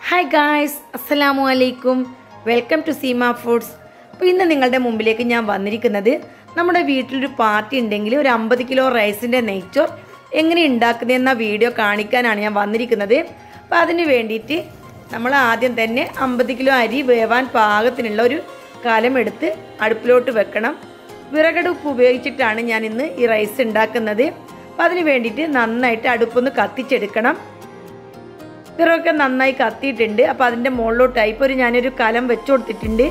hi guys അസ്സലാമു അലൈക്കും welcome to Seema foods അപ്പോൾ ഇന്ന് നിങ്ങളുടെ മുമ്പിലേക്ക് ഞാൻ വന്നിരിക്കുന്നത് നമ്മുടെ വീട്ടിലൊരു പാർട്ടി ഉണ്ടെങ്കിൽ ഒരു അമ്പത് കിലോ റൈസിൻ്റെ നെയ്ച്ചോർ എങ്ങനെ ഉണ്ടാക്കുന്നതെന്ന വീഡിയോ കാണിക്കാനാണ് ഞാൻ വന്നിരിക്കുന്നത് അപ്പോൾ അതിന് വേണ്ടിയിട്ട് നമ്മൾ ആദ്യം തന്നെ അമ്പത് കിലോ അരി വേവാൻ പാകത്തിനുള്ള ഒരു കലം എടുത്ത് അടുപ്പിലോട്ട് വെക്കണം വിറകടുപ്പ് ഉപയോഗിച്ചിട്ടാണ് ഞാൻ ഇന്ന് ഈ റൈസ് ഉണ്ടാക്കുന്നത് അപ്പോൾ അതിന് വേണ്ടിയിട്ട് നന്നായിട്ട് അടുപ്പൊന്ന് കത്തിച്ചെടുക്കണം വിറകൊക്കെ നന്നായി കത്തിയിട്ടുണ്ട് അപ്പോൾ അതിൻ്റെ മുകളിലോട്ടായി ഇപ്പോൾ ഒരു ഞാനൊരു കലം വെച്ചു കൊടുത്തിട്ടുണ്ട്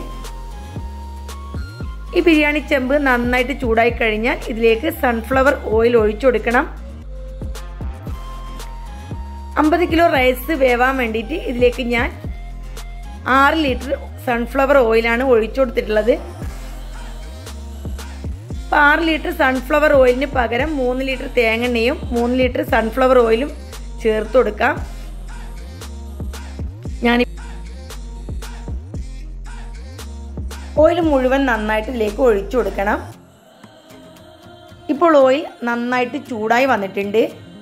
ഈ ബിരിയാണി ചെമ്പ് നന്നായിട്ട് ചൂടായി കഴിഞ്ഞാൽ ഇതിലേക്ക് സൺഫ്ലവർ ഓയിൽ ഒഴിച്ചു കൊടുക്കണം അമ്പത് കിലോ റൈസ് വേവാൻ വേണ്ടിയിട്ട് ഇതിലേക്ക് ഞാൻ ആറ് ലിറ്റർ സൺഫ്ലവർ ഓയിലാണ് ഒഴിച്ചു കൊടുത്തിട്ടുള്ളത് അപ്പോൾ ആറ് ലിറ്റർ സൺഫ്ലവർ ഓയിലിന് പകരം മൂന്ന് ലിറ്റർ തേങ്ങെണ്ണയും മൂന്ന് ലിറ്റർ സൺഫ്ലവർ ഓയിലും ചേർത്ത് കൊടുക്കാം ഞാൻ ഓയിൽ മുഴുവൻ നന്നായിട്ട് ഇതിലേക്ക് ഒഴിച്ചു കൊടുക്കണം ഇപ്പോൾ ഓയിൽ നന്നായിട്ട് ചൂടായി വന്നിട്ടുണ്ട്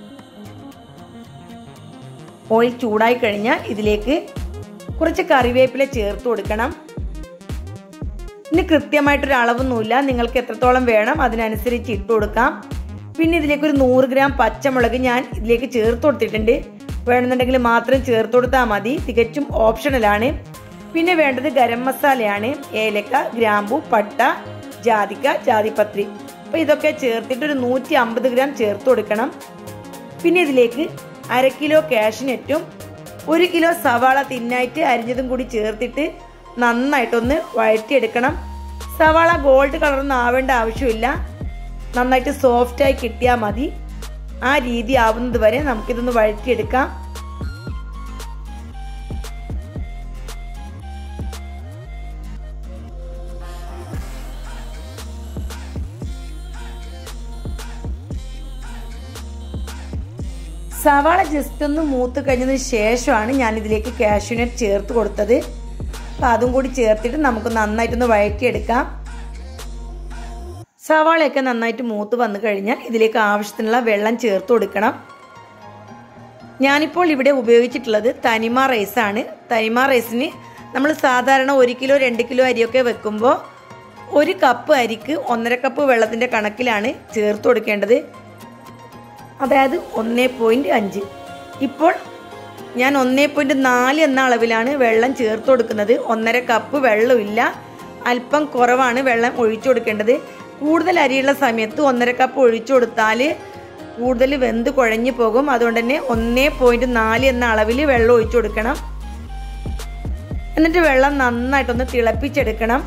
ഓയിൽ ചൂടായി കഴിഞ്ഞാൽ ഇതിലേക്ക് കുറച്ച് കറിവേപ്പില ചേർത്ത് കൊടുക്കണം ഇനി കൃത്യമായിട്ടൊരു അളവൊന്നുമില്ല നിങ്ങൾക്ക് എത്രത്തോളം വേണം അതിനനുസരിച്ച് ഇട്ട് കൊടുക്കാം പിന്നെ ഇതിലേക്ക് ഒരു നൂറ് ഗ്രാം പച്ചമുളക് ഞാൻ ഇതിലേക്ക് ചേർത്ത് കൊടുത്തിട്ടുണ്ട് വേണമെന്നുണ്ടെങ്കിൽ മാത്രം ചേർത്ത് കൊടുത്താൽ മതി തികച്ചും ഓപ്ഷണലാണ് പിന്നെ വേണ്ടത് ഗരം മസാലയാണ് ഏലക്ക ഗ്രാമ്പു പട്ട ജാതിക്ക ജാതിപത്രി അപ്പോൾ ഇതൊക്കെ ചേർത്തിട്ട് ഒരു നൂറ്റി അമ്പത് ഗ്രാം ചേർത്ത് കൊടുക്കണം പിന്നെ ഇതിലേക്ക് അര കിലോ കാഷ്നെറ്റും ഒരു കിലോ സവാള തിന്നായിട്ട് അരിഞ്ഞതും കൂടി ചേർത്തിട്ട് നന്നായിട്ടൊന്ന് വഴറ്റിയെടുക്കണം സവാള ഗോൾഡ് കളറൊന്നും ആവേണ്ട ആവശ്യമില്ല നന്നായിട്ട് സോഫ്റ്റായി കിട്ടിയാൽ മതി ആ രീതി ആവുന്നത് വരെ നമുക്കിതൊന്ന് വഴറ്റിയെടുക്കാം സവാള ജസ്റ്റ് ഒന്ന് മൂത്ത് കഴിഞ്ഞതിന് ശേഷമാണ് ഞാൻ ഇതിലേക്ക് കാഷ്യൂനട്ട് ചേർത്ത് കൊടുത്തത് അപ്പം അതും കൂടി ചേർത്തിട്ട് നമുക്ക് നന്നായിട്ടൊന്ന് വഴറ്റിയെടുക്കാം സവാളയൊക്കെ നന്നായിട്ട് മൂത്ത് വന്നു കഴിഞ്ഞാൽ ഇതിലേക്ക് ആവശ്യത്തിനുള്ള വെള്ളം ചേർത്ത് കൊടുക്കണം ഞാനിപ്പോൾ ഇവിടെ ഉപയോഗിച്ചിട്ടുള്ളത് തനിമ റൈസാണ് തനിമ റൈസിന് നമ്മൾ സാധാരണ ഒരു കിലോ രണ്ട് കിലോ അരിയൊക്കെ വെക്കുമ്പോൾ ഒരു കപ്പ് അരിക്ക് ഒന്നര കപ്പ് വെള്ളത്തിൻ്റെ കണക്കിലാണ് ചേർത്ത് കൊടുക്കേണ്ടത് അതായത് ഒന്നേ പോയിൻറ്റ് അഞ്ച് ഇപ്പോൾ ഞാൻ ഒന്നേ പോയിൻറ്റ് നാല് എന്ന അളവിലാണ് വെള്ളം ചേർത്ത് കൊടുക്കുന്നത് ഒന്നര കപ്പ് വെള്ളമില്ല അല്പം കുറവാണ് വെള്ളം ഒഴിച്ചു കൊടുക്കേണ്ടത് കൂടുതൽ അരിയുള്ള സമയത്ത് ഒന്നര കപ്പ് ഒഴിച്ചു കൊടുത്താൽ കൂടുതൽ വെന്ത് കുഴഞ്ഞു പോകും അതുകൊണ്ട് തന്നെ ഒന്നേ പോയിൻറ്റ് നാല് എന്ന അളവിൽ വെള്ളം ഒഴിച്ചു കൊടുക്കണം എന്നിട്ട് വെള്ളം നന്നായിട്ടൊന്ന് തിളപ്പിച്ചെടുക്കണം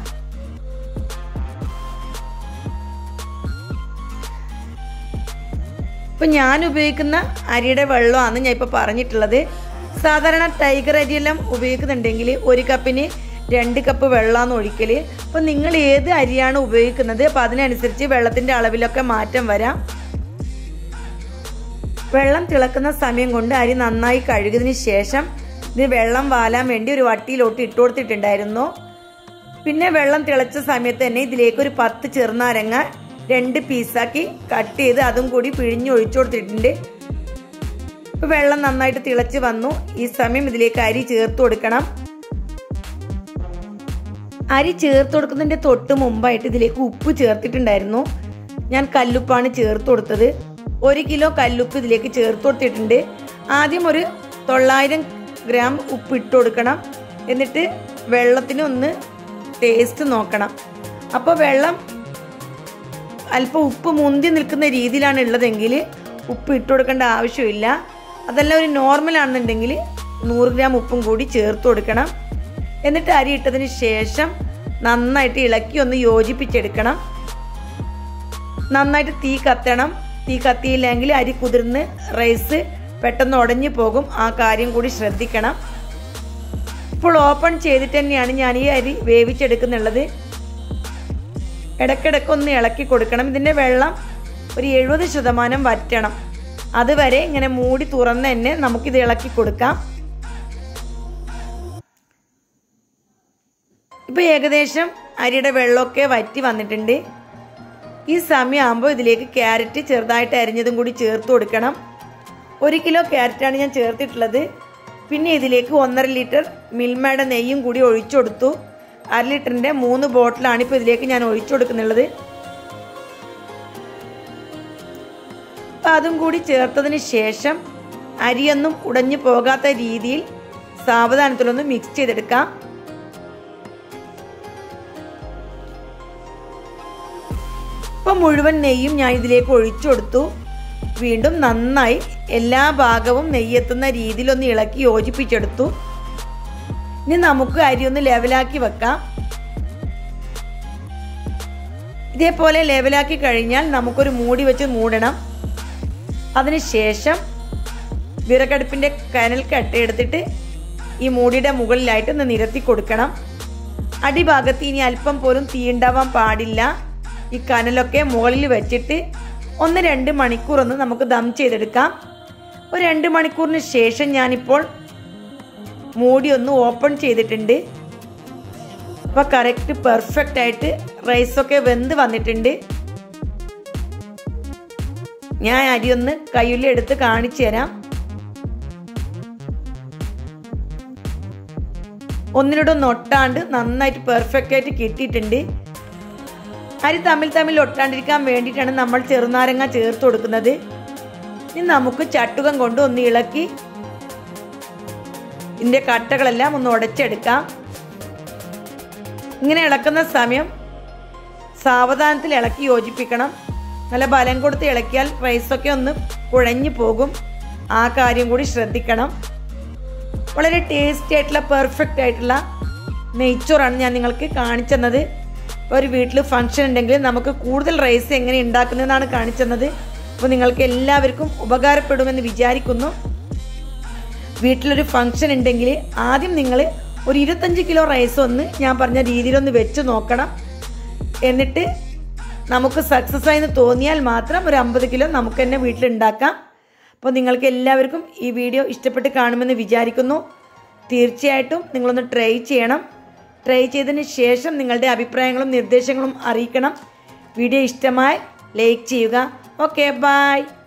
ഇപ്പം ഞാൻ ഉപയോഗിക്കുന്ന അരിയുടെ വെള്ളമാണ് ഞാൻ ഇപ്പോൾ പറഞ്ഞിട്ടുള്ളത് സാധാരണ ടൈഗർ അരിയെല്ലാം ഉപയോഗിക്കുന്നുണ്ടെങ്കിൽ ഒരു കപ്പിന് രണ്ട് കപ്പ് വെള്ളമാണ് ഒഴിക്കൽ അപ്പോൾ നിങ്ങൾ ഏത് അരിയാണ് ഉപയോഗിക്കുന്നത് അപ്പോൾ അതിനനുസരിച്ച് വെള്ളത്തിൻ്റെ അളവിലൊക്കെ മാറ്റം വരാം വെള്ളം തിളക്കുന്ന സമയം കൊണ്ട് അരി നന്നായി കഴുകിയതിന് ശേഷം ഇത് വെള്ളം വാലാൻ വേണ്ടി ഒരു വട്ടിയിലോട്ട് ഇട്ട് കൊടുത്തിട്ടുണ്ടായിരുന്നു പിന്നെ വെള്ളം തിളച്ച സമയത്ത് തന്നെ ഇതിലേക്ക് ഒരു പത്ത് ചെറുനാരങ്ങ രണ്ട് പീസാക്കി കട്ട് ചെയ്ത് അതും കൂടി പിഴിഞ്ഞ് ഒഴിച്ചു കൊടുത്തിട്ടുണ്ട് ഇപ്പൊ വെള്ളം നന്നായിട്ട് തിളച്ച് വന്നു ഈ സമയം ഇതിലേക്ക് അരി ചേർത്ത് കൊടുക്കണം അരി ചേർത്ത് കൊടുക്കുന്നതിന്റെ തൊട്ട് മുമ്പായിട്ട് ഇതിലേക്ക് ഉപ്പ് ചേർത്തിട്ടുണ്ടായിരുന്നു ഞാൻ കല്ലുപ്പാണ് ചേർത്ത് കൊടുത്തത് ഒരു കിലോ കല്ലുപ്പ് ഇതിലേക്ക് ചേർത്ത് കൊടുത്തിട്ടുണ്ട് ആദ്യം ഒരു തൊള്ളായിരം ഗ്രാം ഉപ്പ് ഇട്ട് കൊടുക്കണം എന്നിട്ട് വെള്ളത്തിന് ഒന്ന് ടേസ്റ്റ് നോക്കണം അപ്പോൾ വെള്ളം അല്പം ഉപ്പ് മുന്തി നിൽക്കുന്ന രീതിയിലാണ് ഉള്ളതെങ്കിൽ ഉപ്പ് ഇട്ട് കൊടുക്കേണ്ട ആവശ്യമില്ല അതല്ല ഒരു നോർമൽ ആണെന്നുണ്ടെങ്കിൽ നൂറ് ഗ്രാം ഉപ്പും കൂടി ചേർത്ത് കൊടുക്കണം എന്നിട്ട് അരി ഇട്ടതിന് ശേഷം നന്നായിട്ട് ഇളക്കി ഒന്ന് യോജിപ്പിച്ചെടുക്കണം നന്നായിട്ട് തീ കത്തണം തീ കത്തിയില്ലെങ്കിൽ അരി കുതിർന്ന് റൈസ് പെട്ടെന്ന് ഉടഞ്ഞു പോകും ആ കാര്യം കൂടി ശ്രദ്ധിക്കണം ഇപ്പോൾ ഓപ്പൺ ചെയ്തിട്ട് തന്നെയാണ് ഞാൻ ഈ അരി വേവിച്ചെടുക്കുന്നുള്ളത് ഇടയ്ക്കിടയ്ക്ക് ഒന്ന് ഇളക്കി കൊടുക്കണം ഇതിൻ്റെ വെള്ളം ഒരു എഴുപത് ശതമാനം വറ്റണം അതുവരെ ഇങ്ങനെ മൂടി തുറന്ന് തന്നെ നമുക്കിത് ഇളക്കി കൊടുക്കാം ഇപ്പോൾ ഏകദേശം അരിയുടെ വെള്ളമൊക്കെ വറ്റി വന്നിട്ടുണ്ട് ഈ സമയമാകുമ്പോൾ ഇതിലേക്ക് ക്യാരറ്റ് ചെറുതായിട്ട് അരിഞ്ഞതും കൂടി ചേർത്ത് കൊടുക്കണം ഒരു കിലോ ക്യാരറ്റാണ് ഞാൻ ചേർത്തിട്ടുള്ളത് പിന്നെ ഇതിലേക്ക് ഒന്നര ലിറ്റർ മിൽമയുടെ നെയ്യും കൂടി ഒഴിച്ചു കൊടുത്തു അര ലിറ്ററിൻ്റെ മൂന്ന് ബോട്ടിലാണ് ഇപ്പോൾ ഇതിലേക്ക് ഞാൻ ഒഴിച്ചു കൊടുക്കുന്നുള്ളത് അപ്പം അതും കൂടി ചേർത്തതിന് ശേഷം അരിയൊന്നും ഉടഞ്ഞു പോകാത്ത രീതിയിൽ സാവധാനത്തിലൊന്ന് മിക്സ് ചെയ്തെടുക്കാം ഇപ്പം മുഴുവൻ നെയ്യും ഞാൻ ഇതിലേക്ക് ഒഴിച്ചു കൊടുത്തു വീണ്ടും നന്നായി എല്ലാ ഭാഗവും നെയ്യെത്തുന്ന രീതിയിലൊന്ന് ഇളക്കി യോജിപ്പിച്ചെടുത്തു ഇനി നമുക്ക് അരി ഒന്ന് ലെവലാക്കി വെക്കാം ഇതേപോലെ ലെവലാക്കി കഴിഞ്ഞാൽ നമുക്കൊരു മൂടി വെച്ച് മൂടണം അതിനുശേഷം വിറകടുപ്പിൻ്റെ കനൽ കട്ടയെടുത്തിട്ട് ഈ മൂടിയുടെ മുകളിലായിട്ട് ഒന്ന് നിരത്തി കൊടുക്കണം അടിഭാഗത്ത് ഇനി അല്പം പോലും തീണ്ടാവാൻ പാടില്ല ഈ കനലൊക്കെ മുകളിൽ വെച്ചിട്ട് ഒന്ന് രണ്ട് മണിക്കൂർ ഒന്ന് നമുക്ക് ദം ചെയ്തെടുക്കാം ഒരു രണ്ട് മണിക്കൂറിന് ശേഷം ഞാനിപ്പോൾ മൂടി ഒന്ന് ഓപ്പൺ ചെയ്തിട്ടുണ്ട് അപ്പോൾ കറക്റ്റ് പെർഫെക്റ്റ് ആയിട്ട് റൈസൊക്കെ വെന്ത് വന്നിട്ടുണ്ട് ഞാൻ അരി ഒന്ന് കയ്യിൽ എടുത്ത് കാണിച്ചു തരാം ഒന്നിനോടൊന്ന് ഒട്ടാണ്ട് നന്നായിട്ട് പെർഫെക്റ്റ് ആയിട്ട് കിട്ടിയിട്ടുണ്ട് അരി തമ്മിൽ തമ്മിൽ ഒട്ടാണ്ടിരിക്കാൻ വേണ്ടിയിട്ടാണ് നമ്മൾ ചെറുനാരങ്ങ ചേർത്ത് കൊടുക്കുന്നത് ഇനി നമുക്ക് ചട്ടുകം കൊണ്ട് ഒന്ന് ഇളക്കി ഇതിൻ്റെ കട്ടകളെല്ലാം ഒന്ന് ഉടച്ചെടുക്കാം ഇങ്ങനെ ഇളക്കുന്ന സമയം സാവധാനത്തിൽ ഇളക്കി യോജിപ്പിക്കണം നല്ല ബലം കൊടുത്ത് ഇളക്കിയാൽ റൈസൊക്കെ ഒന്ന് കുഴഞ്ഞു പോകും ആ കാര്യം കൂടി ശ്രദ്ധിക്കണം വളരെ ടേസ്റ്റി ആയിട്ടുള്ള പെർഫെക്റ്റ് ആയിട്ടുള്ള നെയ്ച്ചോറാണ് ഞാൻ നിങ്ങൾക്ക് കാണിച്ചെന്നത് ഒരു വീട്ടിൽ ഫംഗ്ഷൻ ഉണ്ടെങ്കിൽ നമുക്ക് കൂടുതൽ റൈസ് എങ്ങനെ ഉണ്ടാക്കുന്നതെന്നാണ് കാണിച്ചെന്നത് അപ്പോൾ നിങ്ങൾക്ക് എല്ലാവർക്കും ഉപകാരപ്പെടുമെന്ന് വിചാരിക്കുന്നു വീട്ടിലൊരു ഫംഗ്ഷൻ ഉണ്ടെങ്കിൽ ആദ്യം നിങ്ങൾ ഒരു ഇരുപത്തഞ്ച് കിലോ റൈസ് ഒന്ന് ഞാൻ പറഞ്ഞ രീതിയിലൊന്ന് വെച്ച് നോക്കണം എന്നിട്ട് നമുക്ക് സക്സസ് ആയെന്ന് തോന്നിയാൽ മാത്രം ഒരു അമ്പത് കിലോ നമുക്ക് തന്നെ വീട്ടിലുണ്ടാക്കാം അപ്പോൾ നിങ്ങൾക്ക് എല്ലാവർക്കും ഈ വീഡിയോ ഇഷ്ടപ്പെട്ട് കാണുമെന്ന് വിചാരിക്കുന്നു തീർച്ചയായിട്ടും നിങ്ങളൊന്ന് ട്രൈ ചെയ്യണം ട്രൈ ചെയ്തതിന് ശേഷം നിങ്ങളുടെ അഭിപ്രായങ്ങളും നിർദ്ദേശങ്ങളും അറിയിക്കണം വീഡിയോ ഇഷ്ടമായി ലൈക്ക് ചെയ്യുക ഓക്കെ ബൈ